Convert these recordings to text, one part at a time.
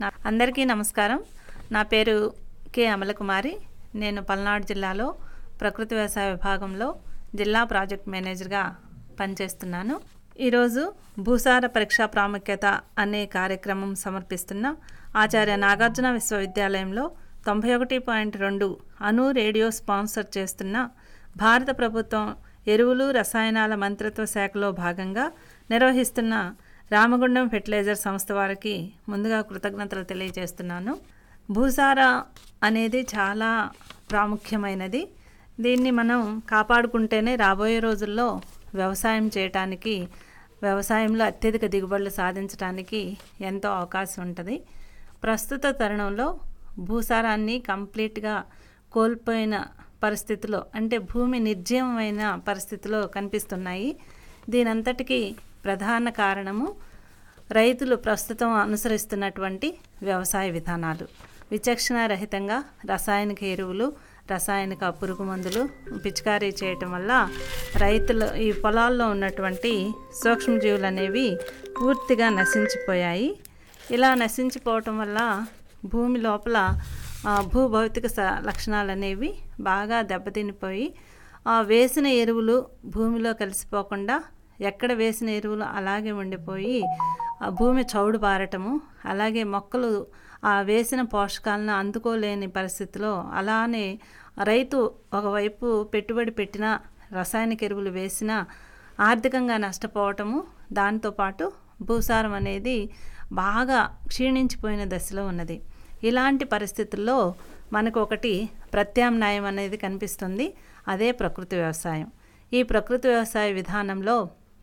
నా- అందరికీ నమస్కారం నా పేరు కె అమలకుమారి నేను పల్నాడు జిల్లాలో ప్రకృతి వ్యవసాయ విభాగంలో జిల్లా ప్రాజెక్ట్ మేనేజర్గా పనిచేస్తున్నాను ఈరోజు భూసార పరీక్ష ప్రాముఖ్యత అనే కార్యక్రమం సమర్పిస్తున్న ఆచార్య నాగార్జున విశ్వవిద్యాలయంలో తొంభై ఒకటి పాయింట్ రెండు అణు రేడియో స్పాన్సర్ చేస్తున్న భారత ప్రభుత్వం ఎరువులు రసాయనాల మంత్రిత్వ శాఖలో భాగంగా నిర్వహిస్తున్న రామగుండం ఫెర్టిలైజర్ సంస్థ వారికి ముందుగా కృతజ్ఞతలు తెలియజేస్తున్నాను భూసార అనేది చాలా ప్రాముఖ్యమైనది దీన్ని మనం కాపాడుకుంటేనే రాబోయే రోజుల్లో వ్యవసాయం చేయటానికి వ్యవసాయంలో అత్యధిక దిగుబడులు సాధించడానికి ఎంతో అవకాశం ఉంటుంది ప్రస్తుత తరుణంలో భూసారాన్ని కంప్లీట్గా కోల్పోయిన పరిస్థితిలో అంటే భూమి నిర్జీవమైన పరిస్థితిలో కనిపిస్తున్నాయి దీనంతటికీ ప్రధాన కారణము రైతులు ప్రస్తుతం అనుసరిస్తున్నటువంటి వ్యవసాయ విధానాలు విచక్షణ రహితంగా రసాయనిక ఎరువులు రసాయనిక పురుగు మందులు పిచికారీ చేయటం వల్ల రైతులు ఈ పొలాల్లో ఉన్నటువంటి సూక్ష్మజీవులు అనేవి పూర్తిగా నశించిపోయాయి ఇలా నశించిపోవటం వల్ల భూమి లోపల ఆ, భూభౌతిక స లక్షణాలు అనేవి బాగా దెబ్బతినిపోయి ఆ వేసిన ఎరువులు భూమిలో కలిసిపోకుండా ఎక్కడ వేసిన ఎరువులు అలాగే ఉండిపోయి ఆ భూమి చౌడు పారటము అలాగే మొక్కలు ఆ వేసిన పోషకాలను అందుకోలేని పరిస్థితిలో అలానే రైతు ఒకవైపు పెట్టుబడి పెట్టిన రసాయనిక ఎరువులు వేసినా ఆర్థికంగా నష్టపోవటము దాంతోపాటు భూసారం అనేది బాగా క్షీణించిపోయిన దశలో ఉన్నది ఇలాంటి పరిస్థితుల్లో మనకు ఒకటి ప్రత్యామ్నాయం అనేది కనిపిస్తుంది అదే ప్రకృతి వ్యవసాయం ఈ ప్రకృతి వ్యవసాయ విధానంలో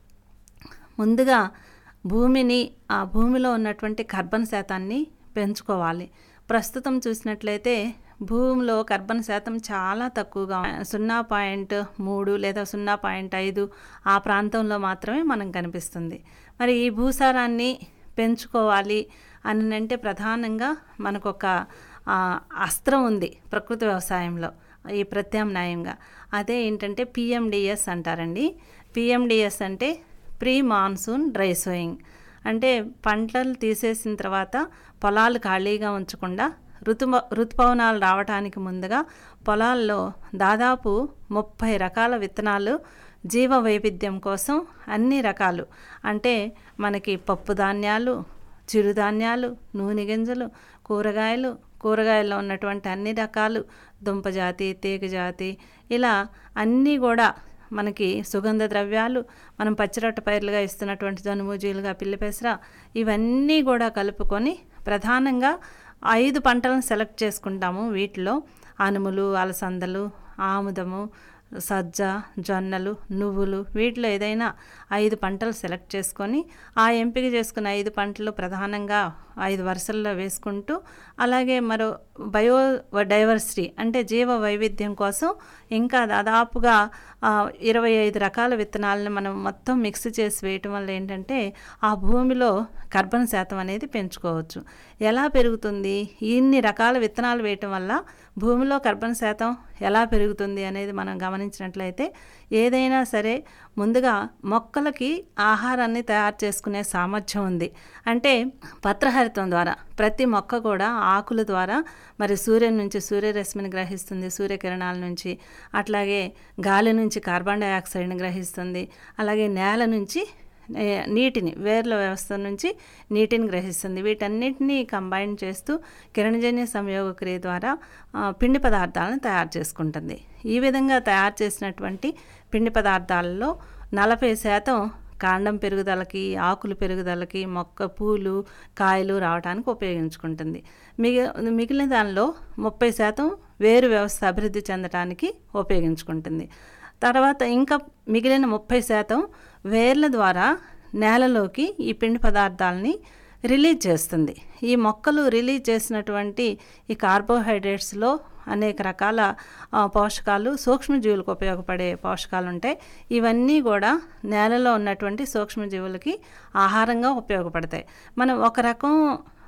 ముందుగా భూమిని ఆ భూమిలో ఉన్నటువంటి కర్బన శాతాన్ని పెంచుకోవాలి ప్రస్తుతం చూసినట్లయితే భూమిలో కర్బన శాతం చాలా తక్కువగా సున్నా పాయింట్ మూడు లేదా సున్నా పాయింట్ ఐదు ఆ ప్రాంతంలో మాత్రమే మనం కనిపిస్తుంది మరి ఈ భూసారాన్ని పెంచుకోవాలి అని అంటే ప్రధానంగా మనకు ఒక ఆ, అస్త్రం ఉంది ప్రకృతి వ్యవసాయంలో ఈ ప్రత్యామ్నాయంగా అదే ఏంటంటే పిఎండిఎస్ అంటారండి పిఎండిఎస్ అంటే ప్రీ మాన్సూన్ డ్రై సోయింగ్ అంటే పంటలు తీసేసిన తర్వాత పొలాలు ఖాళీగా ఉంచకుండా ఋతు ఋతుపవనాలు రావడానికి ముందుగా పొలాల్లో దాదాపు ముప్పై రకాల విత్తనాలు జీవ వైవిధ్యం కోసం అన్ని రకాలు అంటే మనకి పప్పు ధాన్యాలు చిరుధాన్యాలు నూనె గింజలు కూరగాయలు కూరగాయల్లో ఉన్నటువంటి అన్ని రకాలు దుంపజాతి తీగజాతి ఇలా అన్నీ కూడా మనకి సుగంధ ద్రవ్యాలు మనం పచ్చిరొట్ట పైర్లుగా ఇస్తున్నటువంటి జనుము జీలుగా పిల్లి పెసర ఇవన్నీ కూడా కలుపుకొని ప్రధానంగా ఐదు పంటలను సెలెక్ట్ చేసుకుంటాము వీటిలో అనుములు అలసందలు ఆముదము సజ్జ జొన్నలు నువ్వులు వీటిలో ఏదైనా ఐదు పంటలు సెలెక్ట్ చేసుకొని ఆ ఎంపిక చేసుకున్న ఐదు పంటలు ప్రధానంగా ఐదు వరుసల్లో వేసుకుంటూ అలాగే మరో బయో డైవర్సిటీ అంటే జీవ వైవిధ్యం కోసం ఇంకా దాదాపుగా ఆ, ఇరవై ఐదు రకాల విత్తనాలను మనం మొత్తం మిక్స్ చేసి వేయటం వల్ల ఏంటంటే ఆ భూమిలో కర్బన శాతం అనేది పెంచుకోవచ్చు ఎలా పెరుగుతుంది ఇన్ని రకాల విత్తనాలు వేయటం వల్ల భూమిలో కర్బన శాతం ఎలా పెరుగుతుంది అనేది మనం గమనించినట్లయితే ఏదైనా సరే ముందుగా మొక్కలకి ఆహారాన్ని తయారు చేసుకునే సామర్థ్యం ఉంది అంటే పత్రహరితం ద్వారా ప్రతి మొక్క కూడా ఆకుల ద్వారా మరి సూర్యుని నుంచి సూర్యరశ్మిని గ్రహిస్తుంది సూర్యకిరణాల నుంచి అట్లాగే గాలి నుంచి కార్బన్ డైఆక్సైడ్ని గ్రహిస్తుంది అలాగే నేల నుంచి ఏ, నీటిని వేర్ల వ్యవస్థ నుంచి నీటిని గ్రహిస్తుంది వీటన్నిటినీ కంబైన్ చేస్తూ కిరణజన్య సంయోగ క్రియ ద్వారా ఆ, పిండి పదార్థాలను తయారు చేసుకుంటుంది ఈ విధంగా తయారు చేసినటువంటి పిండి పదార్థాలలో నలభై శాతం కాండం పెరుగుదలకి ఆకులు పెరుగుదలకి మొక్క పూలు కాయలు రావడానికి ఉపయోగించుకుంటుంది మిగి మిగిలిన దానిలో ముప్పై శాతం వేరు వ్యవస్థ అభివృద్ధి చెందడానికి ఉపయోగించుకుంటుంది తర్వాత ఇంకా మిగిలిన ముప్పై శాతం వేర్ల ద్వారా నేలలోకి ఈ పిండి పదార్థాలని రిలీజ్ చేస్తుంది ఈ మొక్కలు రిలీజ్ చేసినటువంటి ఈ కార్బోహైడ్రేట్స్లో అనేక రకాల ఆ, పోషకాలు సూక్ష్మజీవులకు ఉపయోగపడే పోషకాలు ఉంటాయి ఇవన్నీ కూడా నేలలో ఉన్నటువంటి సూక్ష్మజీవులకి ఆహారంగా ఉపయోగపడతాయి మనం ఒక రకం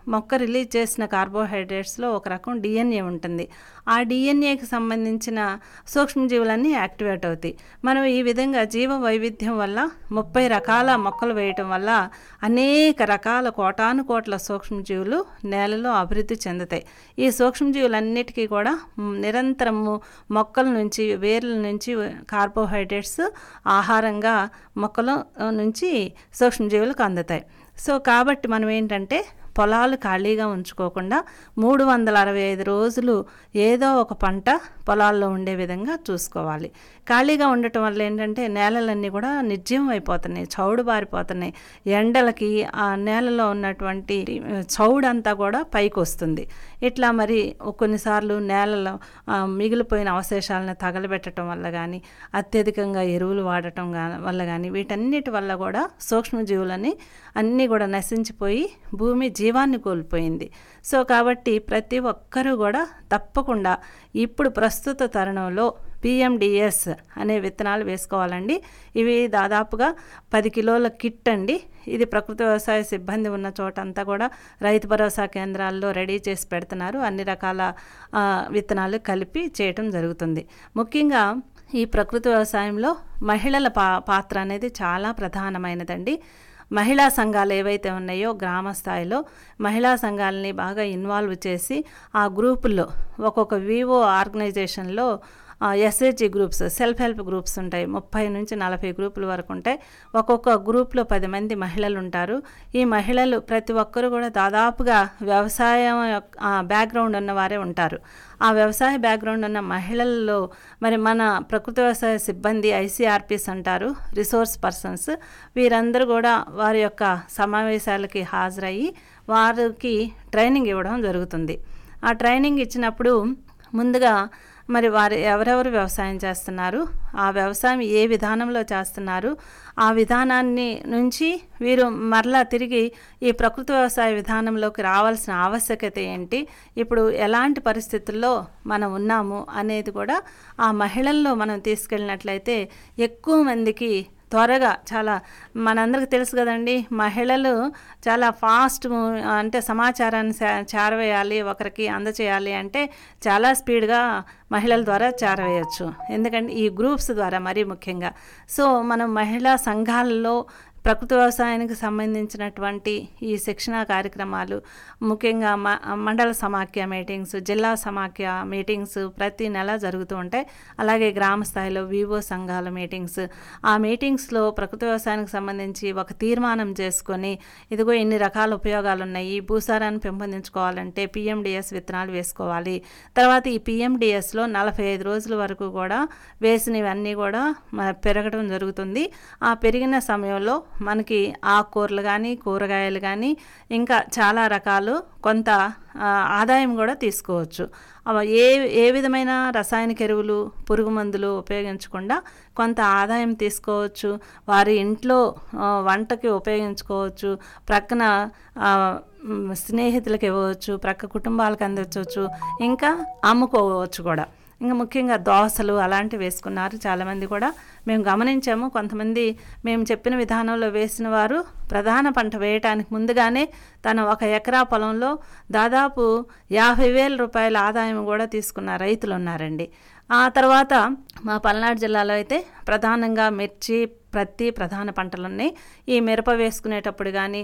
మొక్క రిలీజ్ చేసిన కార్బోహైడ్రేట్స్లో ఒక రకం డిఎన్ఏ ఉంటుంది ఆ డిఎన్ఏకి సంబంధించిన సూక్ష్మజీవులన్నీ యాక్టివేట్ అవుతాయి మనం ఈ విధంగా జీవ వైవిధ్యం వల్ల ముప్పై రకాల మొక్కలు వేయటం వల్ల అనేక రకాల కోటాను కోట్ల సూక్ష్మజీవులు నేలలో అభివృద్ధి చెందుతాయి ఈ సూక్ష్మజీవులన్నిటికీ కూడా మ్, నిరంతరము మొక్కల నుంచి వేర్ల నుంచి కార్బోహైడ్రేట్స్ ఆహారంగా మొక్కల ఆ, నుంచి సూక్ష్మజీవులకు అందుతాయి సో కాబట్టి మనం ఏంటంటే పొలాలు ఖాళీగా ఉంచుకోకుండా మూడు వందల అరవై ఐదు రోజులు ఏదో ఒక పంట పొలాల్లో ఉండే విధంగా చూసుకోవాలి ఖాళీగా ఉండటం వల్ల ఏంటంటే నేలలన్నీ కూడా నిర్జీవం అయిపోతున్నాయి చౌడు బారిపోతున్నాయి ఎండలకి ఆ నేలలో ఉన్నటువంటి చౌడు అంతా కూడా పైకి వస్తుంది ఇట్లా మరి కొన్నిసార్లు నేలలో ఆ, మిగిలిపోయిన అవశేషాలను తగలబెట్టడం వల్ల కానీ అత్యధికంగా ఎరువులు వాడటం గా- వల్ల కానీ వీటన్నిటి వల్ల కూడా సూక్ష్మజీవులని అన్నీ కూడా నశించిపోయి భూమి జీవాన్ని కోల్పోయింది సో కాబట్టి ప్రతి ఒక్కరూ కూడా తప్పకుండా ఇప్పుడు ప్రస్తుత తరుణంలో పిఎండిఎస్ అనే విత్తనాలు వేసుకోవాలండి ఇవి దాదాపుగా పది కిలోల కిట్ అండి ఇది ప్రకృతి వ్యవసాయ సిబ్బంది ఉన్న చోట అంతా కూడా రైతు భరోసా కేంద్రాల్లో రెడీ చేసి పెడుతున్నారు అన్ని రకాల ఆ, విత్తనాలు కలిపి చేయటం జరుగుతుంది ముఖ్యంగా ఈ ప్రకృతి వ్యవసాయంలో మహిళల పా పాత్ర అనేది చాలా ప్రధానమైనదండి మహిళా సంఘాలు ఏవైతే ఉన్నాయో గ్రామ స్థాయిలో మహిళా సంఘాలని బాగా ఇన్వాల్వ్ చేసి ఆ గ్రూపుల్లో ఒక్కొక్క వివో ఆర్గనైజేషన్లో SHG groups self help groups ఉంటాయి ముప్పై నుంచి నలభై గ్రూపుల వరకు ఉంటాయి ఒక్కొక్క గ్రూప్లో పది మంది మహిళలు ఉంటారు ఈ మహిళలు ప్రతి ఒక్కరు కూడా దాదాపుగా వ్యవసాయం యొక్క- ఆ, బ్యాక్గ్రౌండ్ ఉన్నవారే ఉంటారు ఆ వ్యవసాయ బ్యాక్గ్రౌండ్ ఉన్న మహిళల్లో మరి మన ప్రకృతి వ్యవసాయ సిబ్బంది ఐసీఆర్పీస్ అంటారు రిసోర్స్ పర్సన్స్ వీరందరూ కూడా వారి యొక్క సమావేశాలకి హాజరయ్యి వారికి ట్రైనింగ్ ఇవ్వడం జరుగుతుంది ఆ ట్రైనింగ్ ఇచ్చినప్పుడు ముందుగా మరి వారు ఎవరెవరు వ్యవసాయం చేస్తున్నారు ఆ వ్యవసాయం ఏ విధానంలో చేస్తున్నారు ఆ విధానాన్ని నుంచి వీరు మరలా తిరిగి ఈ ప్రకృతి వ్యవసాయ విధానంలోకి రావాల్సిన ఆవశ్యకత ఏంటి ఇప్పుడు ఎలాంటి పరిస్థితుల్లో మనం ఉన్నాము అనేది కూడా ఆ మహిళల్లో మనం తీసుకెళ్ళినట్లయితే ఎక్కువ మందికి త్వరగా చాలా మనందరికి తెలుసు కదండి మహిళలు చాలా ఫాస్ట్ అంటే సమాచారాన్ని చే- చేరవేయాలి ఒకరికి అందచేయాలి అంటే చాలా స్పీడ్గా మహిళల ద్వారా చేరవేయచ్చు ఎందుకంటే ఈ గ్రూప్స్ ద్వారా మరీ ముఖ్యంగా సో మనం మహిళా సంఘాలలో ప్రకృతి వ్యవసాయానికి సంబంధించినటువంటి ఈ శిక్షణ కార్యక్రమాలు ముఖ్యంగా మ మండల సమాఖ్య మీటింగ్స్ జిల్లా సమాఖ్య మీటింగ్స్ ప్రతి నెల జరుగుతూ ఉంటాయి అలాగే గ్రామ స్థాయిలో వివో సంఘాల మీటింగ్స్ ఆ మీటింగ్స్లో ప్రకృతి వ్యవసాయానికి సంబంధించి ఒక తీర్మానం చేసుకొని ఇదిగో ఇన్ని రకాల ఉపయోగాలు ఉన్నాయి ఈ భూసారాన్ని పెంపొందించుకోవాలంటే పిఎండిఎస్ విత్తనాలు వేసుకోవాలి తర్వాత ఈ పిఎండిఎస్లో నలభై ఐదు రోజుల వరకు కూడా వేసినవన్నీ కూడా మ- పెరగడం జరుగుతుంది ఆ పెరిగిన సమయంలో మనకి ఆకుకూరలు కానీ కూరగాయలు కానీ ఇంకా చాలా రకాలు కొంత ఆ, ఆదాయం కూడా తీసుకోవచ్చు అవ ఏ ఏ విధమైన రసాయనిక ఎరువులు పురుగు మందులు ఉపయోగించకుండా కొంత ఆదాయం తీసుకోవచ్చు వారి ఇంట్లో ఆ, వంటకి ఉపయోగించుకోవచ్చు ప్రక్కన ఆ, మ్, స్నేహితులకు ఇవ్వవచ్చు ప్రక్క కుటుంబాలకు అందించవచ్చు ఇంకా అమ్ముకోవచ్చు కూడా ఇంకా ముఖ్యంగా దోసలు అలాంటివి వేసుకున్నారు చాలామంది కూడా మేము గమనించాము కొంతమంది మేము చెప్పిన విధానంలో వేసిన వారు ప్రధాన పంట వేయటానికి ముందుగానే తన ఒక ఎకరా పొలంలో దాదాపు యాభై వేల రూపాయల ఆదాయం కూడా తీసుకున్న రైతులు ఉన్నారండి ఆ తర్వాత మా పల్నాడు జిల్లాలో అయితే ప్రధానంగా మిర్చి ప్రతి ప్రధాన పంటలు ఉన్నాయి ఈ మిరప వేసుకునేటప్పుడు కానీ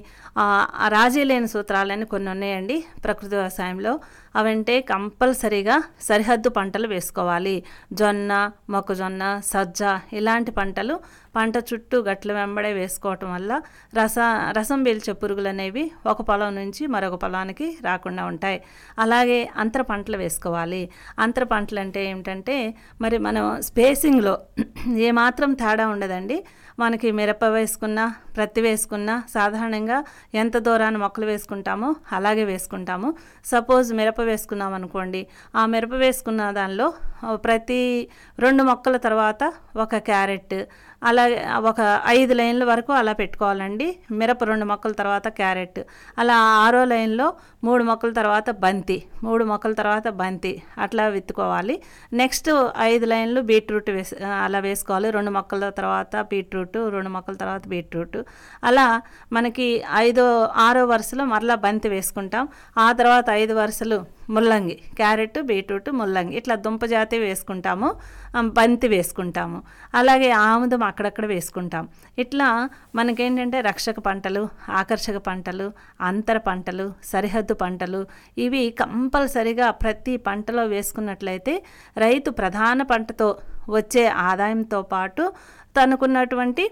ఆ రాజీ లేని సూత్రాలని కొన్ని ఉన్నాయండి ప్రకృతి వ్యవసాయంలో అవంటే కంపల్సరీగా సరిహద్దు పంటలు వేసుకోవాలి జొన్న మొక్కజొన్న సజ్జ ఇలాంటి పంటలు పంట చుట్టూ గట్ల వెంబడే వేసుకోవటం వల్ల రస రసం పీల్చే పురుగులు అనేవి ఒక పొలం నుంచి మరొక పొలానికి రాకుండా ఉంటాయి అలాగే అంతర పంటలు వేసుకోవాలి అంతర పంటలు అంటే ఏమిటంటే మరి మనం స్పేసింగ్లో ఏమాత్రం తేడా ఉండదండి మనకి మిరప వేసుకున్నా ప్రత్తి వేసుకున్నా సాధారణంగా ఎంత దూరాన్ని మొక్కలు వేసుకుంటామో అలాగే వేసుకుంటాము సపోజ్ మిరప వేసుకున్నాం అనుకోండి ఆ మిరప వేసుకున్న దానిలో ప్రతి రెండు మొక్కల తర్వాత ఒక క్యారెట్ అలాగే ఒక ఐదు లైన్ల వరకు అలా పెట్టుకోవాలండి మిరప రెండు మొక్కల తర్వాత క్యారెట్ అలా ఆరో లైన్లో మూడు మొక్కల తర్వాత బంతి మూడు మొక్కల తర్వాత బంతి అట్లా విత్తుకోవాలి నెక్స్ట్ ఐదు లైన్లు బీట్రూట్ వేసి అలా వేసుకోవాలి రెండు మొక్కల తర్వాత బీట్రూట్ బీట్రూట్ రెండు మొక్కల తర్వాత బీట్రూట్ అలా మనకి ఐదో ఆరో వరుసలో మరలా బంతి వేసుకుంటాం ఆ తర్వాత ఐదు వరుసలు ముల్లంగి క్యారెట్ బీట్రూట్ ముల్లంగి ఇట్లా దుంప జాతి వేసుకుంటాము ఆ, బంతి వేసుకుంటాము అలాగే ఆముదం అక్కడక్కడ వేసుకుంటాం ఇట్లా మనకేంటంటే రక్షక పంటలు ఆకర్షక పంటలు అంతర పంటలు సరిహద్దు పంటలు ఇవి కంపల్సరిగా ప్రతి పంటలో వేసుకున్నట్లయితే రైతు ప్రధాన పంటతో వచ్చే ఆదాయంతో పాటు తనకున్నటువంటి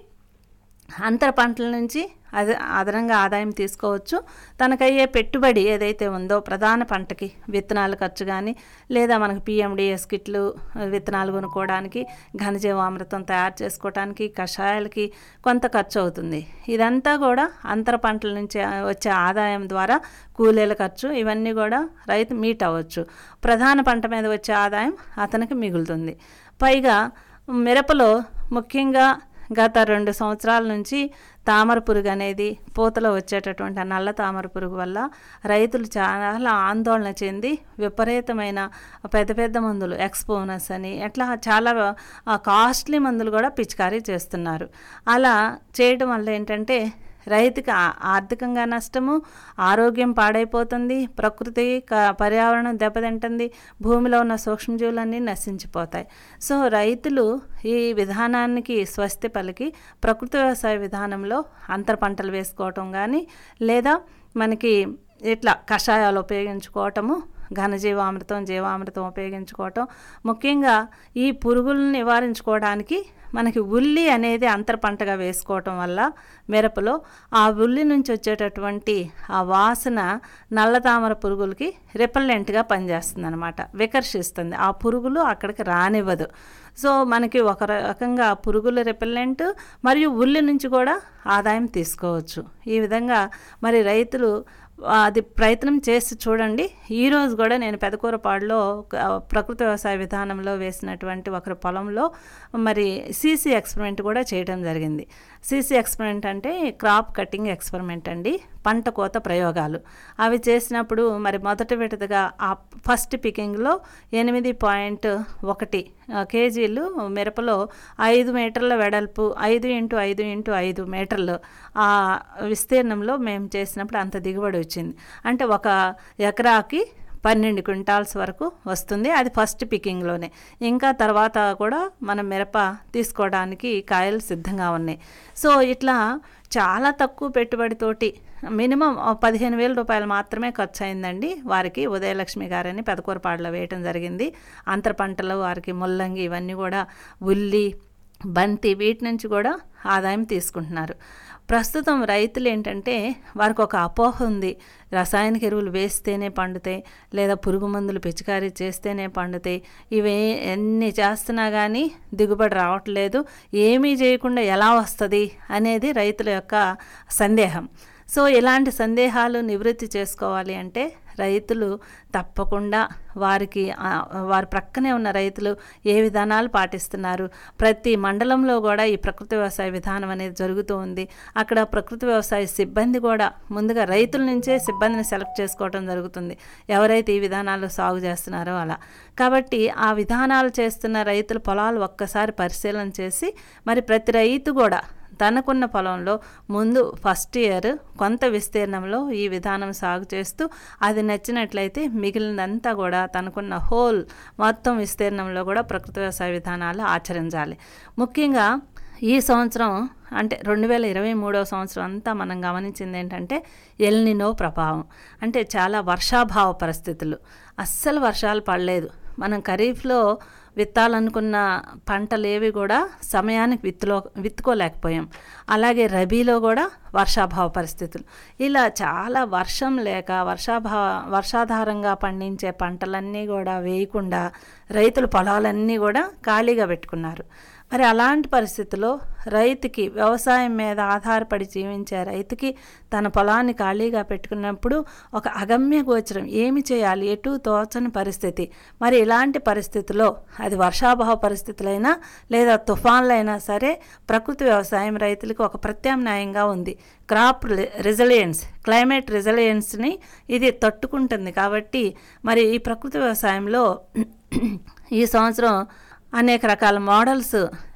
అంతర పంటల నుంచి అద అదనంగా ఆదాయం తీసుకోవచ్చు తనకయ్యే పెట్టుబడి ఏదైతే ఉందో ప్రధాన పంటకి విత్తనాల ఖర్చు కానీ లేదా మనకు పిఎండిఎస్ కిట్లు విత్తనాలు కొనుక్కోవడానికి ఘనజీవామృతం తయారు చేసుకోవడానికి కషాయాలకి కొంత ఖర్చు అవుతుంది ఇదంతా కూడా అంతర పంటల నుంచి వచ్చే ఆదాయం ద్వారా కూలీల ఖర్చు ఇవన్నీ కూడా రైతు మీట్ అవ్వచ్చు ప్రధాన పంట మీద వచ్చే ఆదాయం అతనికి మిగులుతుంది పైగా మిరపలో ముఖ్యంగా గత రెండు సంవత్సరాల నుంచి తామర పురుగు అనేది పూతలో వచ్చేటటువంటి ఆ నల్ల తామర పురుగు వల్ల రైతులు చాలా ఆందోళన చెంది విపరీతమైన పెద్ద పెద్ద మందులు ఎక్స్పోనస్ అని అట్లా చాలా కాస్ట్లీ మందులు కూడా పిచికారీ చేస్తున్నారు అలా చేయడం వల్ల ఏంటంటే రైతుకి ఆ- ఆర్థికంగా నష్టము ఆరోగ్యం పాడైపోతుంది ప్రకృతి క- పర్యావరణం దెబ్బతింటుంది భూమిలో ఉన్న సూక్ష్మజీవులన్నీ నశించిపోతాయి సో రైతులు ఈ విధానానికి స్వస్తి పలికి ప్రకృతి వ్యవసాయ విధానంలో అంతర పంటలు వేసుకోవటం కానీ లేదా మనకి ఇట్లా కషాయాలు ఉపయోగించుకోవటము ఘనజీవామృతం జీవామృతం ఉపయోగించుకోవటం ముఖ్యంగా ఈ పురుగులను నివారించుకోవడానికి మనకి ఉల్లి అనేది అంతర పంటగా వేసుకోవటం వల్ల మిరపలో ఆ ఉల్లి నుంచి వచ్చేటటువంటి ఆ వాసన నల్ల తామర పురుగులకి రిపల్లెంట్గా పనిచేస్తుంది అనమాట వికర్షిస్తుంది ఆ పురుగులు అక్కడికి రానివ్వదు సో మనకి ఒక రకంగా పురుగుల రిపెల్లెంట్ మరియు ఉల్లి నుంచి కూడా ఆదాయం తీసుకోవచ్చు ఈ విధంగా మరి రైతులు అది ప్రయత్నం చేసి చూడండి ఈరోజు కూడా నేను పెదకూరపాడులో ఒక ప్రకృతి వ్యవసాయ విధానంలో వేసినటువంటి ఒకరి పొలంలో మరి సీసీ ఎక్స్పెరిమెంట్ కూడా చేయడం జరిగింది సీసీ ఎక్స్పెరిమెంట్ అంటే క్రాప్ కటింగ్ ఎక్స్పెరిమెంట్ అండి పంట కోత ప్రయోగాలు అవి చేసినప్పుడు మరి మొదటి విడతగా ఆ ఫస్ట్ పికింగ్లో ఎనిమిది పాయింట్ ఒకటి ఆ, కేజీలు మిరపలో ఐదు మీటర్ల వెడల్పు ఐదు ఇంటూ ఐదు ఇంటూ ఐదు మీటర్లు ఆ విస్తీర్ణంలో మేము చేసినప్పుడు అంత దిగుబడి వచ్చింది అంటే ఒక ఎకరాకి పన్నెండు క్వింటాల్స్ వరకు వస్తుంది అది ఫస్ట్ పికింగ్లోనే ఇంకా తర్వాత కూడా మనం మిరప తీసుకోవడానికి కాయలు సిద్ధంగా ఉన్నాయి సో ఇట్లా చాలా తక్కువ పెట్టుబడితోటి మినిమం పదిహేను వేల రూపాయలు మాత్రమే ఖర్చు అయిందండి వారికి ఉదయలక్ష్మి గారని పెదకూరపాడులో వేయటం జరిగింది అంతర పంటలు వారికి ముల్లంగి ఇవన్నీ కూడా ఉల్లి బంతి వీటి నుంచి కూడా ఆదాయం తీసుకుంటున్నారు ప్రస్తుతం రైతులు ఏంటంటే వారికి ఒక అపోహ ఉంది రసాయనిక ఎరువులు వేస్తేనే పండుతాయి లేదా పురుగు మందులు పిచికారీ చేస్తేనే పండుతాయి ఇవి ఎన్ని చేస్తున్నా కానీ దిగుబడి రావట్లేదు ఏమీ చేయకుండా ఎలా వస్తుంది అనేది రైతుల యొక్క సందేహం సో ఇలాంటి సందేహాలు నివృత్తి చేసుకోవాలి అంటే రైతులు తప్పకుండా వారికి ఆ, వారి ప్రక్కనే ఉన్న రైతులు ఏ విధానాలు పాటిస్తున్నారు ప్రతి మండలంలో కూడా ఈ ప్రకృతి వ్యవసాయ విధానం అనేది జరుగుతూ ఉంది అక్కడ ప్రకృతి వ్యవసాయ సిబ్బంది కూడా ముందుగా రైతుల నుంచే సిబ్బందిని సెలెక్ట్ చేసుకోవడం జరుగుతుంది ఎవరైతే ఈ విధానాలు సాగు చేస్తున్నారో అలా కాబట్టి ఆ విధానాలు చేస్తున్న రైతుల పొలాలు ఒక్కసారి పరిశీలన చేసి మరి ప్రతి రైతు కూడా తనకున్న పొలంలో ముందు ఫస్ట్ ఇయర్ కొంత విస్తీర్ణంలో ఈ విధానం సాగు చేస్తూ అది నచ్చినట్లయితే మిగిలినంతా కూడా తనకున్న హోల్ మొత్తం విస్తీర్ణంలో కూడా ప్రకృతి వ్యవసాయ విధానాలు ఆచరించాలి ముఖ్యంగా ఈ సంవత్సరం అంటే రెండు వేల ఇరవై మూడవ సంవత్సరం అంతా మనం గమనించింది ఏంటంటే ఎల్నినో ప్రభావం అంటే చాలా వర్షాభావ పరిస్థితులు అస్సలు వర్షాలు పడలేదు మనం ఖరీఫ్లో విత్తాలనుకున్న పంటలు ఏవి కూడా సమయానికి విత్తులో విత్తుకోలేకపోయాం అలాగే రబీలో కూడా వర్షాభావ పరిస్థితులు ఇలా చాలా వర్షం లేక వర్షాభావ వర్షాధారంగా పండించే పంటలన్నీ కూడా వేయకుండా రైతులు పొలాలన్నీ కూడా ఖాళీగా పెట్టుకున్నారు మరి అలాంటి పరిస్థితుల్లో రైతుకి వ్యవసాయం మీద ఆధారపడి జీవించే రైతుకి తన పొలాన్ని ఖాళీగా పెట్టుకున్నప్పుడు ఒక అగమ్య గోచరం ఏమి చేయాలి ఎటు తోచని పరిస్థితి మరి ఇలాంటి పరిస్థితుల్లో అది వర్షాభావ పరిస్థితులైనా లేదా తుఫాన్లైనా సరే ప్రకృతి వ్యవసాయం రైతులకు ఒక ప్రత్యామ్నాయంగా ఉంది క్రాప్ రెసిలియన్స్ క్లైమేట్ రెసిలియన్స్ని ఇది తట్టుకుంటుంది కాబట్టి మరి ఈ ప్రకృతి వ్యవసాయంలో ఈ సంవత్సరం అనేక రకాల మోడల్స్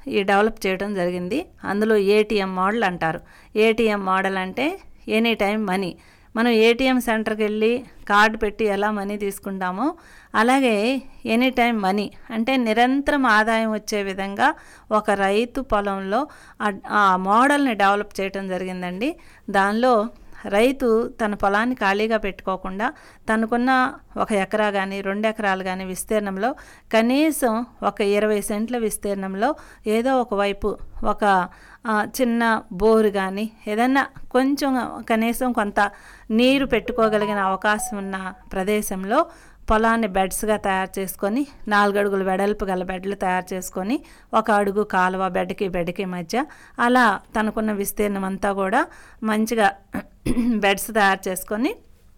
ఈ డెవలప్ చేయడం జరిగింది అందులో ఏటీఎం మోడల్ అంటారు ఏటీఎం మోడల్ అంటే ఎనీ టైం మనీ మనం ఏటీఎం సెంటర్కి వెళ్ళి కార్డు పెట్టి ఎలా మనీ తీసుకుంటామో అలాగే ఎనీ టైం మనీ అంటే నిరంతరం ఆదాయం వచ్చే విధంగా ఒక రైతు పొలంలో ఆ- ఆ మోడల్ని డెవలప్ చేయడం జరిగిందండి దానిలో రైతు తన పొలాన్ని ఖాళీగా పెట్టుకోకుండా తనకున్న ఒక ఎకరా కానీ రెండు ఎకరాలు కానీ విస్తీర్ణంలో కనీసం ఒక ఇరవై సెంట్ల విస్తీర్ణంలో ఏదో ఒక వైపు ఒక ఆ, చిన్న బోరు కానీ ఏదన్నా కొంచెం కనీసం కొంత నీరు పెట్టుకోగలిగిన అవకాశం ఉన్న ప్రదేశంలో పొలాన్ని బెడ్స్గా తయారు చేసుకొని నాలుగు అడుగులు వెడల్పు గల బెడ్లు తయారు చేసుకొని ఒక అడుగు కాలువ బెడ్కి బెడ్కి మధ్య అలా తనకున్న విస్తీర్ణం అంతా కూడా మంచిగా బెడ్స్ తయారు చేసుకొని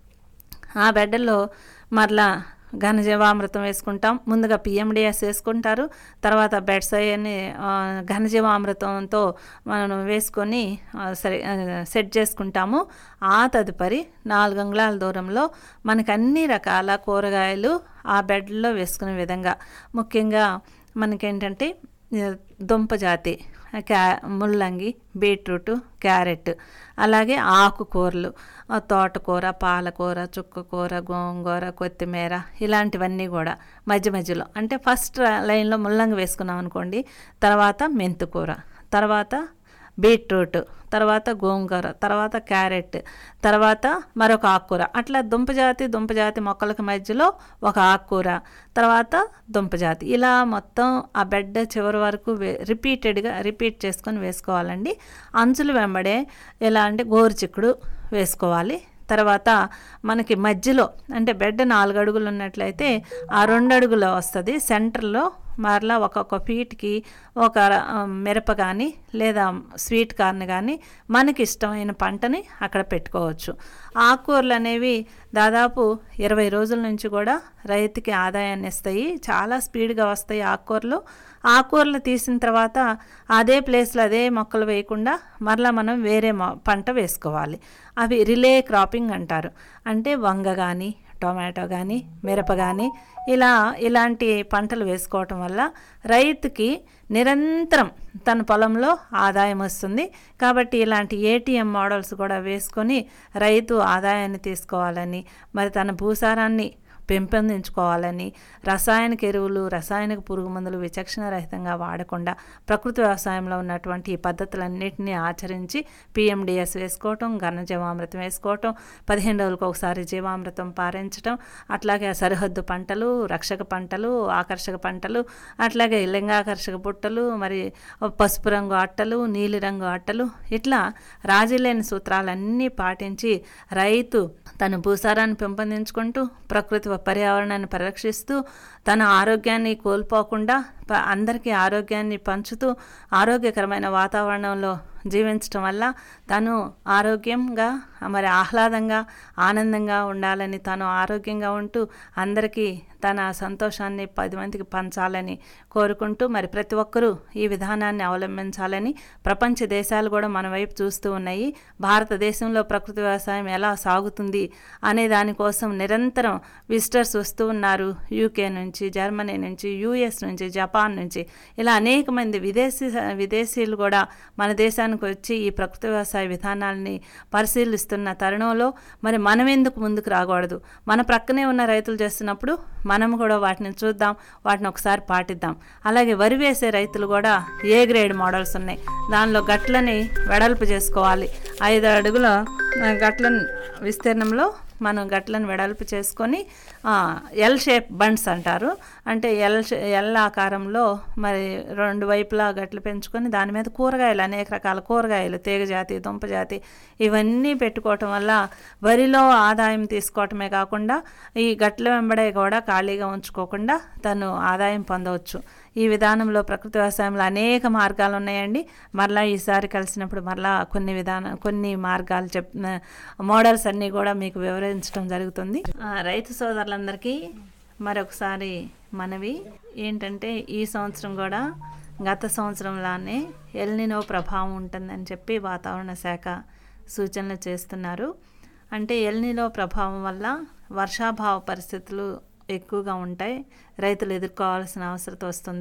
ఆ బెడ్డల్లో మరలా ఘనజీవామృతం వేసుకుంటాం ముందుగా పిఎండిఎస్ వేసుకుంటారు తర్వాత బెడ్స్ అవన్నీ ఆ, ఘనజీవామృతంతో మనం వేసుకొని ఆ, సరే ఆ, సెట్ చేసుకుంటాము ఆ తదుపరి నాలుగు అంగుళాల దూరంలో మనకు అన్ని రకాల కూరగాయలు ఆ బెడ్లో వేసుకునే విధంగా ముఖ్యంగా మనకేంటంటే ఆ, దుంప జాతి క్యా ముల్లంగి బీట్రూట్ క్యారెట్ అలాగే ఆకుకూరలు ఆ తోటకూర పాలకూర చుక్కకూర గోంగూర కొత్తిమీర ఇలాంటివన్నీ కూడా మధ్య మధ్యలో అంటే ఫస్ట్ లైన్లో ముల్లంగి వేసుకున్నాం అనుకోండి తర్వాత మెంతుకూర తర్వాత బీట్రూట్ తర్వాత గోంగూర తర్వాత క్యారెట్ తర్వాత మరొక ఆకుకూర అట్లా దుంపజాతి దుంపజాతి మొక్కలకు మధ్యలో ఒక ఆకుకూర తర్వాత దుంపజాతి ఇలా మొత్తం ఆ బెడ్ చివరి వరకు వే రిపీటెడ్గా రిపీట్ చేసుకొని వేసుకోవాలండి అంచులు వెంబడే ఎలా అంటే గోరుచిక్కుడు వేసుకోవాలి తర్వాత మనకి మధ్యలో అంటే బెడ్ నాలుగు అడుగులు ఉన్నట్లయితే ఆ రెండు అడుగులో వస్తుంది సెంటర్లో మరలా ఒక్కొక్క ఫీట్కి ఒక ఆ, మిరప కానీ లేదా స్వీట్ కార్న్ కానీ మనకి ఇష్టమైన పంటని అక్కడ పెట్టుకోవచ్చు ఆకుకూరలు అనేవి దాదాపు ఇరవై రోజుల నుంచి కూడా రైతుకి ఆదాయాన్ని ఇస్తాయి చాలా స్పీడ్గా వస్తాయి ఆకుకూరలు ఆకుకూరలు తీసిన తర్వాత అదే ప్లేస్లో అదే మొక్కలు వేయకుండా మరలా మనం వేరే మొ- పంట వేసుకోవాలి అవి రిలే క్రాపింగ్ అంటారు అంటే వంగ కానీ టొమాటో కానీ మిరప కానీ ఇలా ఇలాంటి పంటలు వేసుకోవటం వల్ల రైతుకి నిరంతరం తన పొలంలో ఆదాయం వస్తుంది కాబట్టి ఇలాంటి ఏటీఎం మోడల్స్ కూడా వేసుకొని రైతు ఆదాయాన్ని తీసుకోవాలని మరి తన భూసారాన్ని పెంపొందించుకోవాలని రసాయనిక ఎరువులు రసాయనిక పురుగు మందులు విచక్షణ రహితంగా వాడకుండా ప్రకృతి వ్యవసాయంలో ఉన్నటువంటి ఈ పద్ధతులన్నింటినీ ఆచరించి పిఎండిఎస్ వేసుకోవటం ఘన జీవామృతం వేసుకోవటం పదిహేను రోజులకు ఒకసారి జీవామృతం పారించడం అట్లాగే సరిహద్దు పంటలు రక్షక పంటలు ఆకర్షక పంటలు అట్లాగే లింగాకర్షక బుట్టలు మరి పసుపు రంగు అట్టలు నీలిరంగు అట్టలు ఇట్లా రాజీ లేని సూత్రాలన్నీ పాటించి రైతు తన భూసారాన్ని పెంపొందించుకుంటూ ప్రకృతి పర్యావరణాన్ని పరిరక్షిస్తూ తన ఆరోగ్యాన్ని కోల్పోకుండా ప- అందరికీ ఆరోగ్యాన్ని పంచుతూ ఆరోగ్యకరమైన వాతావరణంలో జీవించటం వల్ల తను ఆరోగ్యంగా మరి ఆహ్లాదంగా ఆనందంగా ఉండాలని తను ఆరోగ్యంగా ఉంటూ అందరికీ తన సంతోషాన్ని పది మందికి పంచాలని కోరుకుంటూ మరి ప్రతి ఒక్కరూ ఈ విధానాన్ని అవలంబించాలని ప్రపంచ దేశాలు కూడా మన వైపు చూస్తూ ఉన్నాయి భారతదేశంలో ప్రకృతి వ్యవసాయం ఎలా సాగుతుంది అనే దానికోసం నిరంతరం విజిటర్స్ వస్తూ ఉన్నారు యూకే నుంచి జర్మనీ నుంచి యూఎస్ నుంచి జపాన్ నుంచి ఇలా అనేక మంది విదేశీ విదేశీయులు కూడా మన దేశానికి వచ్చి ఈ ప్రకృతి వ్యవసాయ విధానాలని పరిశీలిస్తున్న తరుణంలో మరి మనం ఎందుకు ముందుకు రాకూడదు మన ప్రక్కనే ఉన్న రైతులు చేస్తున్నప్పుడు మనం కూడా వాటిని చూద్దాం వాటిని ఒకసారి పాటిద్దాం అలాగే వరి వేసే రైతులు కూడా ఏ గ్రేడ్ మోడల్స్ ఉన్నాయి దానిలో గట్లని వెడల్పు చేసుకోవాలి ఐదు అడుగుల ఆ, గట్ల విస్తీర్ణంలో మనం గట్లను వెడల్పు చేసుకొని ఆ, ఎల్ షేప్ బండ్స్ అంటారు అంటే ఎల్ షే- ఎల్ ఆకారంలో మరి రెండు వైపులా గట్లు పెంచుకొని దాని మీద కూరగాయలు అనేక రకాల కూరగాయలు తీగ జాతి దుంప జాతి ఇవన్నీ పెట్టుకోవటం వల్ల వరిలో ఆదాయం తీసుకోవటమే కాకుండా ఈ గట్ల వెంబడే కూడా ఖాళీగా ఉంచుకోకుండా తను ఆదాయం పొందవచ్చు ఈ విధానంలో ప్రకృతి వ్యవసాయంలో అనేక మార్గాలు ఉన్నాయండి మరలా ఈసారి కలిసినప్పుడు మరలా కొన్ని విధాన కొన్ని మార్గాలు చెప్ మోడల్స్ అన్నీ కూడా మీకు వివరించడం జరుగుతుంది ఆ, రైతు సోదరులందరికీ మరొకసారి మనవి ఏంటంటే ఈ సంవత్సరం కూడా గత సంవత్సరంలానే ఎల్నినో ప్రభావం ఉంటుందని చెప్పి వాతావరణ శాఖ సూచనలు చేస్తున్నారు అంటే ఎల్నినో ప్రభావం వల్ల వర్షాభావ పరిస్థితులు ఎక్కువగా ఉంటాయి రైతులు ఎదుర్కోవాల్సిన అవసరం వస్తుంది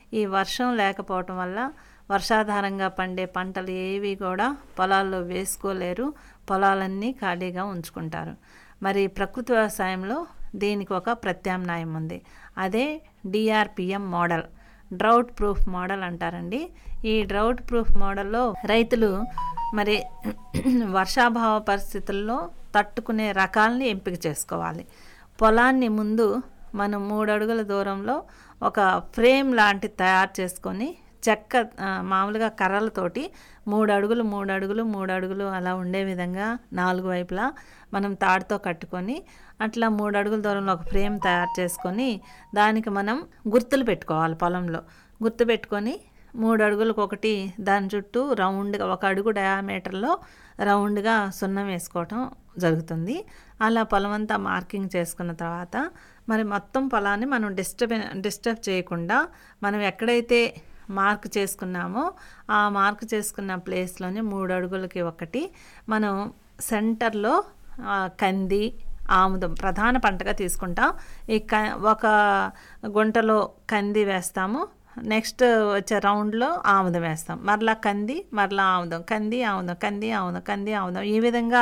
ఈ వర్షం లేకపోవటం వల్ల వర్షాధారంగా పండే పంటలు ఏవి కూడా పొలాల్లో వేసుకోలేరు పొలాలన్నీ ఖాళీగా ఉంచుకుంటారు మరి ప్రకృతి వ్యవసాయంలో దీనికి ఒక ప్రత్యామ్నాయం ఉంది అదే DRPM model drought proof model అంటారండి ఈ డ్రౌట్ ప్రూఫ్ మోడల్లో రైతులు మరి వర్షాభావ పరిస్థితుల్లో తట్టుకునే రకాలని ఎంపిక చేసుకోవాలి పొలాన్ని ముందు మనం మూడు అడుగుల దూరంలో ఒక ఫ్రేమ్ లాంటి తయారు చేసుకొని చెక్క ఆ, మామూలుగా కర్రలతోటి మూడు అడుగులు మూడు అడుగులు మూడు అడుగులు అలా ఉండే విధంగా నాలుగు వైపులా మనం తాడుతో కట్టుకొని అట్లా మూడు అడుగుల దూరంలో ఒక ఫ్రేమ్ తయారు చేసుకొని దానికి మనం గుర్తులు పెట్టుకోవాలి పొలంలో గుర్తు పెట్టుకొని మూడు అడుగులకు ఒకటి దాని చుట్టూ రౌండ్గా ఒక అడుగు డయామీటర్లో రౌండ్గా సున్నం వేసుకోవటం జరుగుతుంది అలా పొలం అంతా మార్కింగ్ చేసుకున్న తర్వాత మరి మొత్తం పొలాన్ని మనం డిస్టర్బ్ డిస్టర్బ్ చేయకుండా మనం ఎక్కడైతే మార్క్ చేసుకున్నామో ఆ మార్క్ చేసుకున్న ప్లేస్లోనే మూడు అడుగులకి ఒకటి మనం సెంటర్లో ఆ, కంది ఆముదం ప్రధాన పంటగా తీసుకుంటాం ఈ క ఒక గుంటలో కంది వేస్తాము నెక్స్ట్ వచ్చే రౌండ్లో ఆముదం వేస్తాం మరలా కంది మరలా ఆముదం కంది ఆముదం కంది ఆముదం కంది ఆముదం ఈ విధంగా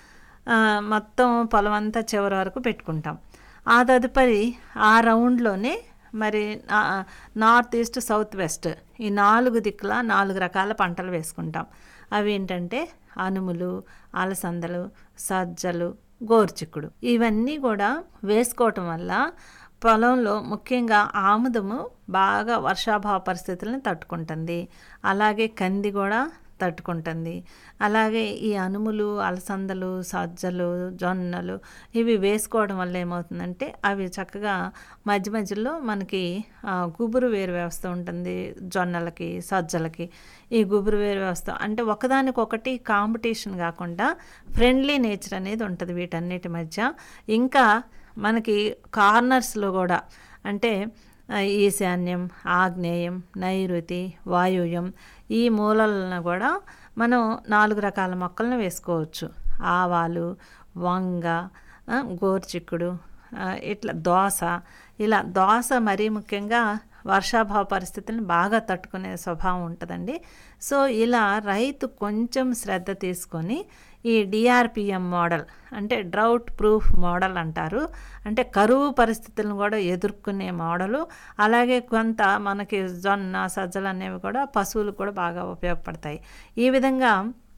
ఆ, మొత్తం పొలం అంతా చివరి వరకు పెట్టుకుంటాం ఆ తదుపరి ఆ రౌండ్లోనే మరి ఆ, నార్త్ ఈస్ట్ సౌత్ వెస్ట్ ఈ నాలుగు దిక్కుల నాలుగు రకాల పంటలు వేసుకుంటాం అవి ఏంటంటే అనుములు అలసందలు సజ్జలు గోరుచిక్కుడు ఇవన్నీ కూడా వేసుకోవటం వల్ల పొలంలో ముఖ్యంగా ఆముదము బాగా వర్షాభావ పరిస్థితులను తట్టుకుంటుంది అలాగే కంది కూడా తట్టుకుంటుంది అలాగే ఈ అనుములు అలసందలు సజ్జలు జొన్నలు ఇవి వేసుకోవడం వల్ల ఏమవుతుందంటే అవి చక్కగా మధ్య మధ్యలో మనకి ఆ, గుబురు వేరు వ్యవస్థ ఉంటుంది జొన్నలకి సజ్జలకి ఈ గుబురు వేరు వ్యవస్థ అంటే ఒకదానికొకటి కాంపిటీషన్ కాకుండా ఫ్రెండ్లీ నేచర్ అనేది ఉంటుంది వీటన్నిటి మధ్య ఇంకా మనకి కార్నర్స్లో కూడా అంటే ఆ, ఈశాన్యం ఆగ్నేయం నైరుతి వాయువ్యం ఈ మూలలను కూడా మనం నాలుగు రకాల మొక్కలను వేసుకోవచ్చు ఆవాలు వంగ ఆ, గోరుచిక్కుడు ఆ, ఇట్లా దోస ఇలా దోస మరీ ముఖ్యంగా వర్షాభావ పరిస్థితులను బాగా తట్టుకునే స్వభావం ఉంటుందండి సో ఇలా రైతు కొంచెం శ్రద్ధ తీసుకొని ఈ డిఆర్పిఎం మోడల్ అంటే డ్రౌట్ ప్రూఫ్ మోడల్ అంటారు అంటే కరువు పరిస్థితులను కూడా ఎదుర్కొనే మోడలు అలాగే కొంత మనకి జొన్న సజ్జలు అనేవి కూడా పశువులకు కూడా బాగా ఉపయోగపడతాయి ఈ విధంగా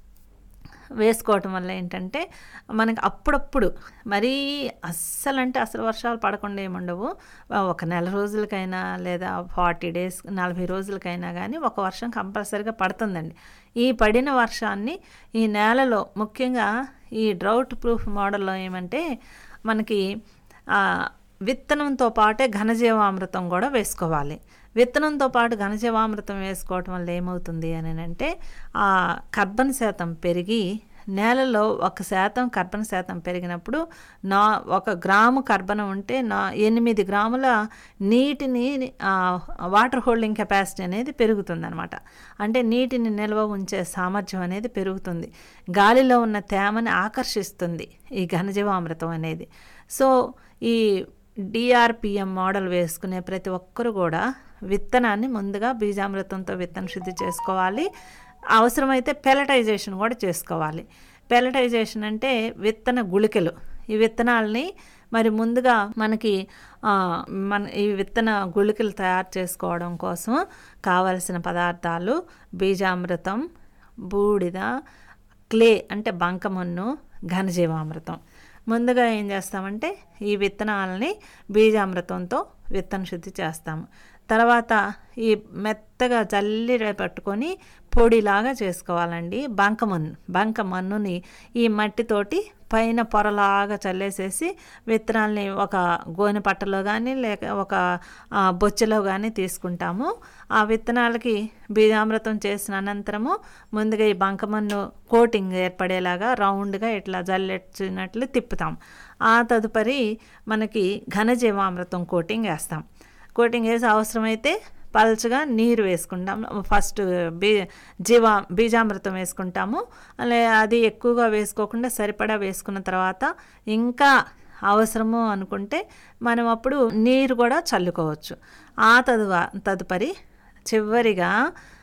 వేసుకోవటం వల్ల ఏంటంటే మనకి అప్పుడప్పుడు మరీ అస్సలు అంటే అసలు వర్షాలు పడకుండా ఏముండవు ఒక నెల రోజులకైనా లేదా ఫార్టీ డేస్ నలభై రోజులకైనా కానీ ఒక వర్షం కంపల్సరీగా పడుతుందండి ఈ పడిన వర్షాన్ని ఈ నేలలో ముఖ్యంగా ఈ డ్రౌట్ ప్రూఫ్ మోడల్లో ఏమంటే మనకి ఆ, విత్తనంతో పాటే ఘనజీవామృతం కూడా వేసుకోవాలి విత్తనంతో పాటు ఘనజీవామృతం వేసుకోవటం వల్ల ఏమవుతుంది అని అంటే ఆ కర్బన శాతం పెరిగి నేలలో ఒక శాతం కర్బన శాతం పెరిగినప్పుడు నా ఒక గ్రాము కర్బనం ఉంటే నా ఎనిమిది గ్రాముల నీటిని ఆ, వాటర్ హోల్డింగ్ కెపాసిటీ అనేది పెరుగుతుందన్నమాట అంటే నీటిని నిల్వ ఉంచే సామర్థ్యం అనేది పెరుగుతుంది గాలిలో ఉన్న తేమని ఆకర్షిస్తుంది ఈ ఘనజీవామృతం అనేది సో ఈ డిఆర్పిఎం మోడల్ వేసుకునే ప్రతి ఒక్కరు కూడా విత్తనాన్ని ముందుగా బీజామృతంతో విత్తన శుద్ధి చేసుకోవాలి అవసరమైతే పెలటైజేషన్ కూడా చేసుకోవాలి పెలటైజేషన్ అంటే విత్తన గుళికలు ఈ విత్తనాలని మరి ముందుగా మనకి ఆ, మన ఈ విత్తన గుళికలు తయారు చేసుకోవడం కోసం కావలసిన పదార్థాలు బీజామృతం బూడిద క్లే అంటే బంకమన్ను ఘనజీవామృతం ముందుగా ఏం చేస్తామంటే ఈ విత్తనాలని బీజామృతంతో విత్తన శుద్ధి చేస్తాము తర్వాత ఈ మెత్తగా జల్లి పట్టుకొని పొడిలాగా చేసుకోవాలండి బంకమన్ను బంక మన్నుని ఈ మట్టితోటి పైన పొరలాగా చల్లేసేసి విత్తనాల్ని ఒక గోనె పట్టలో కానీ లేక ఒక ఆ, బొచ్చెలో కానీ తీసుకుంటాము ఆ విత్తనాలకి బీజామృతం చేసిన అనంతరము ముందుగా ఈ బంకమన్ను కోటింగ్ ఏర్పడేలాగా రౌండ్గా ఇట్లా జల్లెచ్చినట్లు తిప్పుతాం ఆ తదుపరి మనకి ఘనజీవామృతం కోటింగ్ వేస్తాం కోటింగ్ వేసి అవసరమైతే పల్చగా నీరు వేసుకుంటాం ఫస్ట్ బీ జీవా బీజామృతం వేసుకుంటాము అలా అది ఎక్కువగా వేసుకోకుండా సరిపడా వేసుకున్న తర్వాత ఇంకా అవసరము అనుకుంటే మనం అప్పుడు నీరు కూడా చల్లుకోవచ్చు ఆ తదువ తదుపరి చివరిగా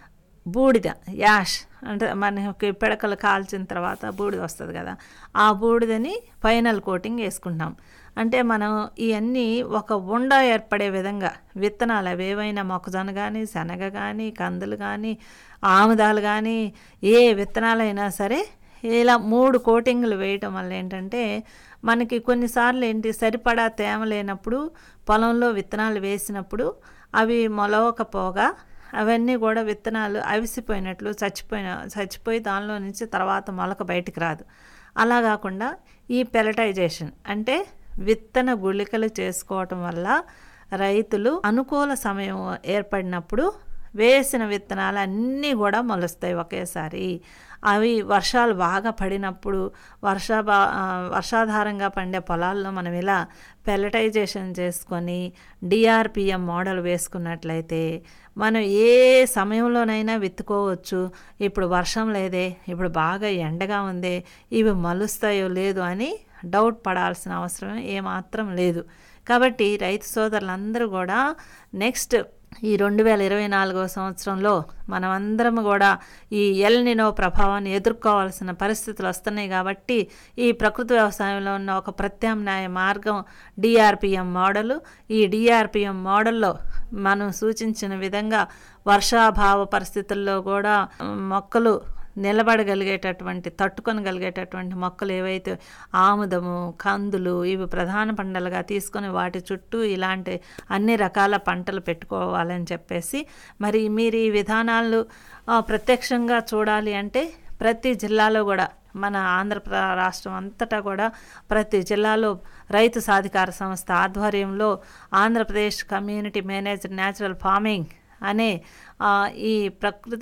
బూడిద యాష్ అంటే మనకి పిడకలు కాల్చిన తర్వాత బూడిద వస్తుంది కదా ఆ బూడిదని ఫైనల్ కోటింగ్ వేసుకుంటాం అంటే మనం ఇవన్నీ ఒక ఉండ ఏర్పడే విధంగా విత్తనాలు అవి ఏవైనా మొక్కజొన్న కానీ శనగ కానీ కందులు కానీ ఆముదాలు కానీ ఏ విత్తనాలైనా సరే ఇలా మూడు కోటింగ్లు వేయటం వల్ల ఏంటంటే మనకి కొన్నిసార్లు ఏంటి సరిపడా తేమ లేనప్పుడు పొలంలో విత్తనాలు వేసినప్పుడు అవి మొలవకపోగా అవన్నీ కూడా విత్తనాలు అవిసిపోయినట్లు చచ్చిపోయిన చచ్చిపోయి దానిలో నుంచి తర్వాత మొలక బయటికి రాదు అలా కాకుండా ఈ పెలటైజేషన్ అంటే విత్తన గుళికలు చేసుకోవటం వల్ల రైతులు అనుకూల సమయం ఏర్పడినప్పుడు వేసిన విత్తనాలు అన్నీ కూడా మొలుస్తాయి ఒకేసారి అవి వర్షాలు బాగా పడినప్పుడు వర్ష వర్షాధారంగా పండే పొలాల్లో మనం ఇలా పెలటైజేషన్ చేసుకొని డిఆర్పిఎం మోడల్ వేసుకున్నట్లయితే మనం ఏ సమయంలోనైనా విత్తుకోవచ్చు ఇప్పుడు వర్షం లేదే ఇప్పుడు బాగా ఎండగా ఉంది ఇవి మలుస్తాయో లేదు అని డౌట్ పడాల్సిన అవసరం ఏమాత్రం లేదు కాబట్టి రైతు సోదరులందరూ కూడా నెక్స్ట్ ఈ రెండు వేల ఇరవై నాలుగవ సంవత్సరంలో మనమందరం కూడా ఈ ఎల్నినో ప్రభావాన్ని ఎదుర్కోవాల్సిన పరిస్థితులు వస్తున్నాయి కాబట్టి ఈ ప్రకృతి వ్యవసాయంలో ఉన్న ఒక ప్రత్యామ్నాయ మార్గం డిఆర్పిఎం మోడలు ఈ డిఆర్పిఎం మోడల్లో మనం సూచించిన విధంగా వర్షాభావ పరిస్థితుల్లో కూడా మొక్కలు నిలబడగలిగేటటువంటి తట్టుకొనగలిగేటటువంటి మొక్కలు ఏవైతే ఆముదము కందులు ఇవి ప్రధాన పంటలుగా తీసుకొని వాటి చుట్టూ ఇలాంటి అన్ని రకాల పంటలు పెట్టుకోవాలని చెప్పేసి మరి మీరు ఈ విధానాలు ప్రత్యక్షంగా చూడాలి అంటే ప్రతి జిల్లాలో కూడా మన ఆంధ్ర రాష్ట్రం అంతటా కూడా ప్రతి జిల్లాలో రైతు సాధికార సంస్థ ఆధ్వర్యంలో Andhra Pradesh community managed natural farming అనే ఈ ప్రకృతి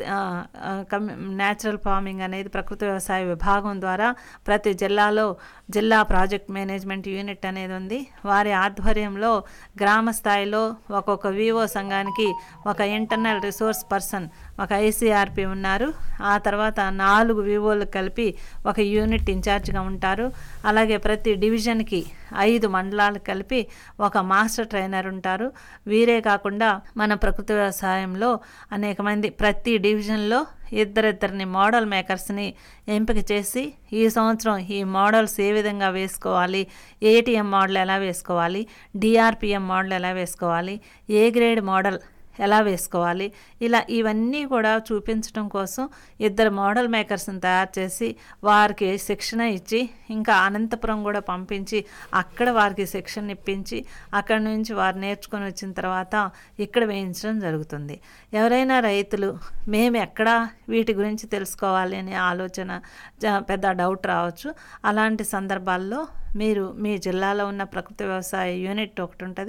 న్యాచురల్ ఫార్మింగ్ అనేది ప్రకృతి వ్యవసాయ విభాగం ద్వారా ప్రతి జిల్లాలో జిల్లా ప్రాజెక్ట్ మేనేజ్మెంట్ యూనిట్ అనేది ఉంది వారి ఆధ్వర్యంలో గ్రామ స్థాయిలో ఒక్కొక్క వివో సంఘానికి ఒక ఇంటర్నల్ రిసోర్స్ పర్సన్ ఒక ఐసీఆర్పి ఉన్నారు ఆ తర్వాత నాలుగు వివోలు కలిపి ఒక యూనిట్ ఇన్ఛార్జ్గా ఉంటారు అలాగే ప్రతి డివిజన్కి ఐదు మండలాలు కలిపి ఒక మాస్టర్ ట్రైనర్ ఉంటారు వీరే కాకుండా మన ప్రకృతి వ్యవసాయంలో అనేక మంది ప్రతి డివిజన్లో ఇద్దరిద్దరిని మోడల్ మేకర్స్ని ఎంపిక చేసి ఈ సంవత్సరం ఈ మోడల్స్ ఏ విధంగా వేసుకోవాలి ఏటీఎం మోడల్ ఎలా వేసుకోవాలి డిఆర్పిఎం మోడల్ ఎలా వేసుకోవాలి ఏ గ్రేడ్ మోడల్ ఎలా వేసుకోవాలి ఇలా ఇవన్నీ కూడా చూపించడం కోసం ఇద్దరు మోడల్ మేకర్స్ని తయారు చేసి వారికి శిక్షణ ఇచ్చి ఇంకా అనంతపురం కూడా పంపించి అక్కడ వారికి శిక్షణ ఇప్పించి అక్కడ నుంచి వారు నేర్చుకొని వచ్చిన తర్వాత ఇక్కడ వేయించడం జరుగుతుంది ఎవరైనా రైతులు మేము ఎక్కడ వీటి గురించి తెలుసుకోవాలి అనే ఆలోచన పెద్ద డౌట్ రావచ్చు అలాంటి సందర్భాల్లో మీరు మీ జిల్లాలో ఉన్న ప్రకృతి వ్యవసాయ యూనిట్ ఒకటి ఉంటుంది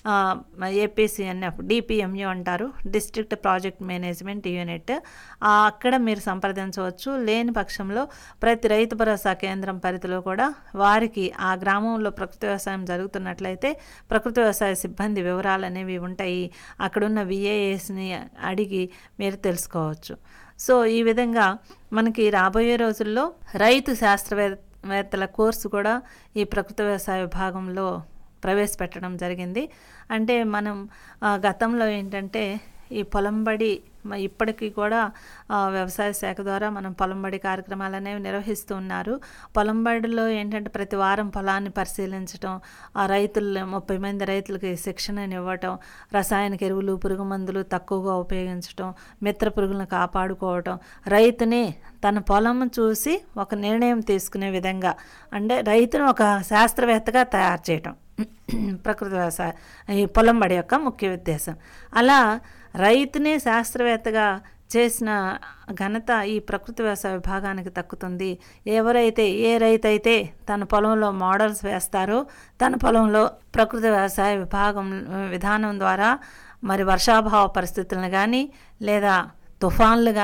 ఏపీసీఎన్ఎఫ్ డిపిఎంయు అంటారు డిస్ట్రిక్ట్ ప్రాజెక్ట్ మేనేజ్మెంట్ యూనిట్ అక్కడ మీరు సంప్రదించవచ్చు లేని పక్షంలో ప్రతి రైతు భరోసా కేంద్రం పరిధిలో కూడా వారికి ఆ గ్రామంలో ప్రకృతి వ్యవసాయం జరుగుతున్నట్లయితే ప్రకృతి వ్యవసాయ సిబ్బంది వివరాలు అనేవి ఉంటాయి అక్కడున్న విఏఎస్ని అడిగి మీరు తెలుసుకోవచ్చు సో ఈ విధంగా మనకి రాబోయే రోజుల్లో రైతు శాస్త్రవేత్త వేత్తల కోర్సు కూడా ఈ ప్రకృతి వ్యవసాయ విభాగంలో ప్రవేశపెట్టడం జరిగింది అంటే మనం గతంలో ఏంటంటే ఈ పొలంబడి ఇప్పటికీ కూడా వ్యవసాయ శాఖ ద్వారా మనం పొలంబడి కార్యక్రమాలు అనేవి నిర్వహిస్తూ ఉన్నారు పొలంబడిలో ఏంటంటే ప్రతి వారం పొలాన్ని పరిశీలించడం ఆ రైతులు ముప్పై మంది రైతులకి శిక్షణని ఇవ్వటం రసాయనిక ఎరువులు పురుగు మందులు తక్కువగా ఉపయోగించడం మిత్ర పురుగులను కాపాడుకోవటం రైతుని తన పొలం చూసి ఒక నిర్ణయం తీసుకునే విధంగా అంటే రైతును ఒక శాస్త్రవేత్తగా తయారు చేయటం ప్రకృతి వ్యవసాయ ఈ పొలంబడి యొక్క ముఖ్య ఉద్దేశం అలా రైతునే శాస్త్రవేత్తగా చేసిన ఘనత ఈ ప్రకృతి వ్యవసాయ విభాగానికి దక్కుతుంది ఎవరైతే ఏ రైతు అయితే తన పొలంలో మోడల్స్ వేస్తారో తన పొలంలో ప్రకృతి వ్యవసాయ విభాగం విధానం ద్వారా మరి వర్షాభావ పరిస్థితులను కానీ లేదా తుఫాన్లు కానీ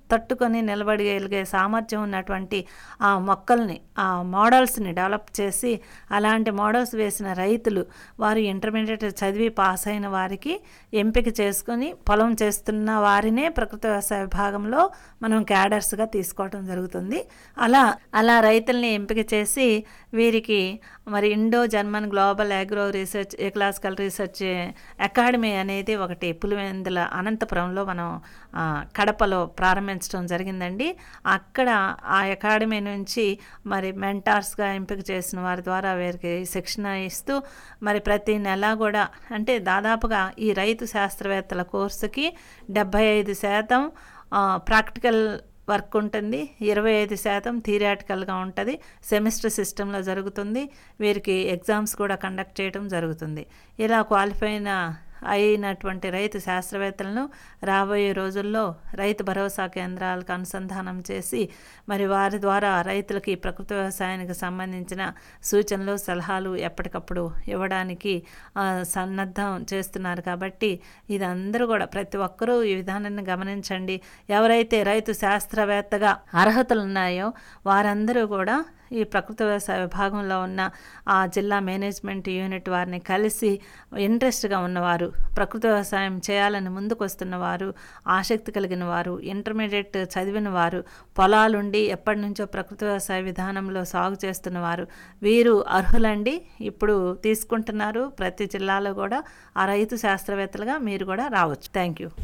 తట్టుకొని నిలబడగలిగే సామర్థ్యం ఉన్నటువంటి ఆ మొక్కల్ని ఆ మోడల్స్ని డెవలప్ చేసి అలాంటి మోడల్స్ వేసిన రైతులు వారు ఇంటర్మీడియట్ చదివి పాస్ అయిన వారికి ఎంపిక చేసుకొని పొలం చేస్తున్న వారినే ప్రకృతి వ్యవసాయ విభాగంలో మనం క్యాడర్స్గా తీసుకోవడం జరుగుతుంది అలా అలా రైతుల్ని ఎంపిక చేసి వీరికి మరి Indo German global agro research ecological research academy అనేది ఒకటి పులివెందుల అనంతపురంలో మనం ఆ, కడపలో ప్రారంభించడం జరిగిందండి అక్కడ ఆ అకాడమీ నుంచి మరి మెంటార్స్గా ఎంపిక చేసిన వారి ద్వారా వీరికి శిక్షణ ఇస్తూ మరి ప్రతి నెల కూడా అంటే దాదాపుగా ఈ రైతు శాస్త్రవేత్తల కోర్సుకి డెబ్భై ఐదు శాతం ప్రాక్టికల్ వర్క్ ఉంటుంది ఇరవై ఐదు శాతం థియరాటికల్గా ఉంటుంది సెమిస్టర్ సిస్టంలో జరుగుతుంది వీరికి ఎగ్జామ్స్ కూడా కండక్ట్ చేయడం జరుగుతుంది ఇలా క్వాలిఫై అయిన అయినటువంటి రైతు శాస్త్రవేత్తలను రాబోయే రోజుల్లో రైతు భరోసా కేంద్రాలకు అనుసంధానం చేసి మరి వారి ద్వారా రైతులకి ప్రకృతి వ్యవసాయానికి సంబంధించిన సూచనలు సలహాలు ఎప్పటికప్పుడు ఇవ్వడానికి ఆ, సన్నద్ధం చేస్తున్నారు కాబట్టి ఇది అందరూ కూడా ప్రతి ఒక్కరూ ఈ విధానాన్ని గమనించండి ఎవరైతే రైతు శాస్త్రవేత్తగా అర్హతలు ఉన్నాయో వారందరూ కూడా ఈ ప్రకృతి వ్యవసాయ విభాగంలో ఉన్న ఆ జిల్లా మేనేజ్మెంట్ యూనిట్ వారిని కలిసి ఇంట్రెస్ట్గా ఉన్నవారు ప్రకృతి వ్యవసాయం చేయాలని ముందుకు వస్తున్న వారు ఆసక్తి కలిగిన వారు ఇంటర్మీడియట్ చదివిన వారు పొలాలుండి ఎప్పటి నుంచో ప్రకృతి వ్యవసాయ విధానంలో సాగు చేస్తున్న వారు వీరు అర్హులండి ఇప్పుడు తీసుకుంటున్నారు ప్రతి జిల్లాలో కూడా ఆ రైతు శాస్త్రవేత్తలుగా మీరు కూడా రావచ్చు థ్యాంక్ యూ